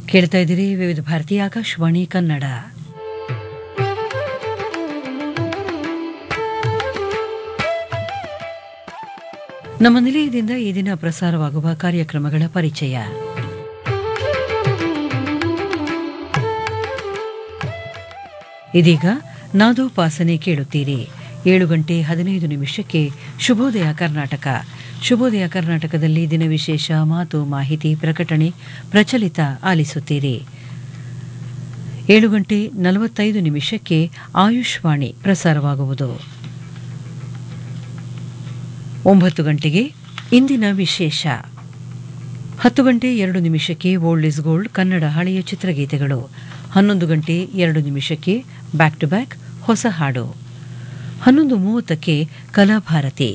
ಕೇಳ್ತಾ ಇದ್ದೀರಿ ವಿವಿಧ ಭಾರತಿ ಆಕಾಶವಾಣಿ ಕನ್ನಡ ನಮ್ಮ ನಿಲಯದಿಂದ ಈ ದಿನ ಪ್ರಸಾರವಾಗುವ ಕಾರ್ಯಕ್ರಮಗಳ ಪರಿಚಯ ಇದೀಗ ನಾದೋಪಾಸನೆ ಕೇಳುತ್ತೀರಿ ಏಳು ಗಂಟೆ ಹದಿನೈದು ನಿಮಿಷಕ್ಕೆ ಶುಭೋದಯ ಕರ್ನಾಟಕ ಶುಭೋದಯ ಕರ್ನಾಟಕದಲ್ಲಿ ದಿನವಿಶೇಷ ಮಾತು ಮಾಹಿತಿ ಪ್ರಕಟಣೆ ಪ್ರಚಲಿತ ಆಲಿಸುತ್ತೀರಿ ಏಳು ಗಂಟೆ ನಲವತ್ತೈದು ನಿಮಿಷಕ್ಕೆ ಆಯುಷ್ವಾಣಿ ಪ್ರಸಾರವಾಗುವುದು ಒಂಬತ್ತು ಗಂಟೆಗೆ ಇಂದಿನ ವಿಶೇಷ ಹತ್ತು ಗಂಟೆ ಎರಡು ನಿಮಿಷಕ್ಕೆ ಓಲ್ಡ್ ಇಸ್ ಗೋಲ್ಡ್ ಕನ್ನಡ ಹಳೆಯ ಚಿತ್ರಗೀತೆಗಳು ಹನ್ನೊಂದು ಗಂಟೆ ಎರಡು ನಿಮಿಷಕ್ಕೆ ಬ್ಯಾಕ್ ಟು ಬ್ಯಾಕ್ ಹೊಸ ಹಾಡು ಹನ್ನೊಂದು ಮೂವತ್ತಕ್ಕೆ ಕಲಾಭಾರತಿ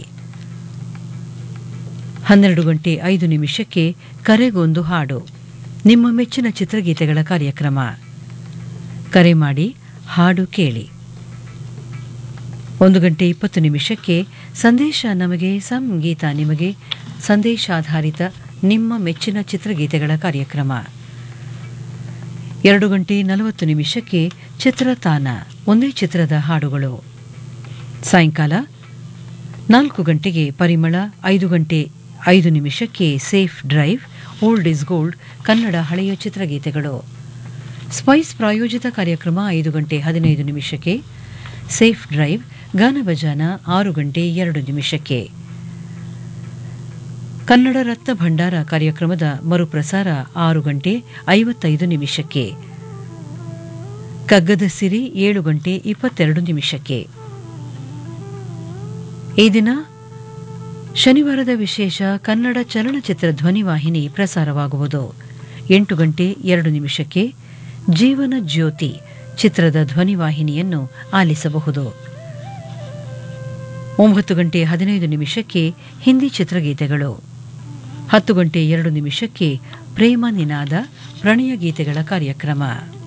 ಹನ್ನೆರಡು ಗಂಟೆ ಐದು ನಿಮಿಷಕ್ಕೆ ಕರೆಗೊಂದು ಹಾಡು ನಿಮ್ಮ ಮೆಚ್ಚಿನ ಚಿತ್ರಗೀತೆಗಳ ಕಾರ್ಯಕ್ರಮ ಕರೆ ಮಾಡಿ ಹಾಡು ಕೇಳಿ ಒಂದು ಗಂಟೆ ಇಪ್ಪತ್ತು ನಿಮಿಷಕ್ಕೆ ಸಂದೇಶ ನಮಗೆ ಸಂಗೀತ ನಿಮಗೆ ಸಂದೇಶಾಧಾರಿತ ನಿಮ್ಮ ಮೆಚ್ಚಿನ ಚಿತ್ರಗೀತೆಗಳ ಕಾರ್ಯಕ್ರಮ ಎರಡು ಗಂಟೆ ನಲವತ್ತು ನಿಮಿಷಕ್ಕೆ ಚಿತ್ರತಾನ ಒಂದೇ ಚಿತ್ರದ ಹಾಡುಗಳು ಸಾಯಂಕಾಲ ನಾಲ್ಕು ಗಂಟೆಗೆ ಪರಿಮಳ ಐದು ಗಂಟೆ ಐದು ನಿಮಿಷಕ್ಕೆ safe drive old is gold Kannada ಹಳೆಯ ಚಿತ್ರಗೀತೆಗಳು ಸ್ಪೈಸ್ ಪ್ರಾಯೋಜಿತ ಕಾರ್ಯಕ್ರಮ ಐದು ಗಂಟೆ ಹದಿನೈದು ನಿಮಿಷಕ್ಕೆ ಸೇಫ್ ಡ್ರೈವ್ ಗಾನಭಜಾನ ಆರು ಗಂಟೆ ಎರಡು ನಿಮಿಷಕ್ಕೆ ಕನ್ನಡ ರತ್ನ ಭಂಡಾರ ಕಾರ್ಯಕ್ರಮದ ಮರುಪ್ರಸಾರ ಆರು ಗಂಟೆ ಐವತ್ತೈದು ನಿಮಿಷಕ್ಕೆ ಕಗ್ಗದ ಸಿರಿ ಏಳು ಗಂಟೆ ಇಪ್ಪತ್ತೆರಡು ನಿಮಿಷಕ್ಕೆ ಈ ದಿನ ಶನಿವಾರದ ವಿಶೇಷ ಕನ್ನಡ ಚಲನಚಿತ್ರ ಧ್ವನಿವಾಹಿನಿ ಪ್ರಸಾರವಾಗುವುದು ಎಂಟು ಗಂಟೆ ಎರಡು ನಿಮಿಷಕ್ಕೆ ಜೀವನ ಜ್ಯೋತಿ ಚಿತ್ರದ ಧ್ವನಿವಾಹಿನಿಯನ್ನು ಆಲಿಸಬಹುದು ಒಂಬತ್ತು ಗಂಟೆ ಹದಿನೈದು ನಿಮಿಷಕ್ಕೆ ಹಿಂದಿ ಚಿತ್ರಗೀತೆಗಳು ಹತ್ತು ಗಂಟೆ ಎರಡು ನಿಮಿಷಕ್ಕೆ ಪ್ರೇಮ ನಿನಾದ ಪ್ರಣಯ ಗೀತೆಗಳ ಕಾರ್ಯಕ್ರಮ